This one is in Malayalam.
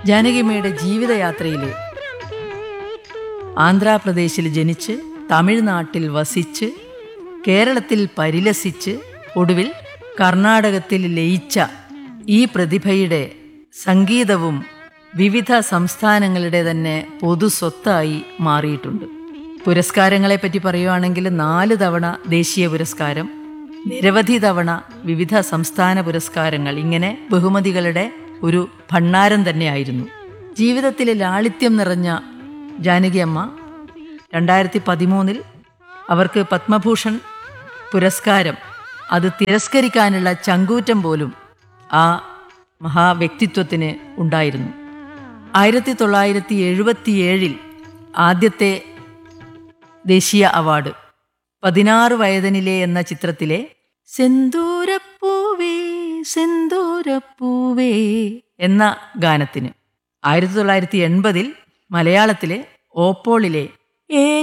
ജാനകിയമ്മയുടെ ജീവിതയാത്രയിലെ ആന്ധ്രാപ്രദേശിൽ ജനിച്ച് തമിഴ്നാട്ടിൽ വസിച്ച് കേരളത്തിൽ പരിലസിച്ച് ഒടുവിൽ കർണാടകത്തിൽ ലയിച്ച ഈ പ്രതിഭയുടെ സംഗീതവും വിവിധ സംസ്ഥാനങ്ങളുടെ തന്നെ പൊതു സ്വത്തായി മാറിയിട്ടുണ്ട് പുരസ്കാരങ്ങളെപ്പറ്റി പറയുവാണെങ്കിൽ നാല് തവണ ദേശീയ പുരസ്കാരം നിരവധി തവണ വിവിധ സംസ്ഥാന പുരസ്കാരങ്ങൾ ഇങ്ങനെ ബഹുമതികളുടെ ഒരു ഭണ്ണാരം തന്നെയായിരുന്നു ജീവിതത്തിലെ ലാളിത്യം നിറഞ്ഞ ജാനകിയമ്മ രണ്ടായിരത്തി പതിമൂന്നിൽ അവർക്ക് പത്മഭൂഷൺ പുരസ്കാരം അത് തിരസ്കരിക്കാനുള്ള ചങ്കൂറ്റം പോലും ആ മഹാവ്യക്തിത്വത്തിന് ഉണ്ടായിരുന്നു ആയിരത്തി തൊള്ളായിരത്തി എഴുപത്തിയേഴിൽ ആദ്യത്തെ ദേശീയ അവാർഡ് പതിനാറ് വയതനിലെ എന്ന ചിത്രത്തിലെ സെന്തൂരപ്പൂവേ സെന്തൂരപ്പൂവേ എന്ന ഗാനത്തിന് ആയിരത്തി തൊള്ളായിരത്തി എൺപതിൽ മലയാളത്തിലെ ഓപ്പോളിലെ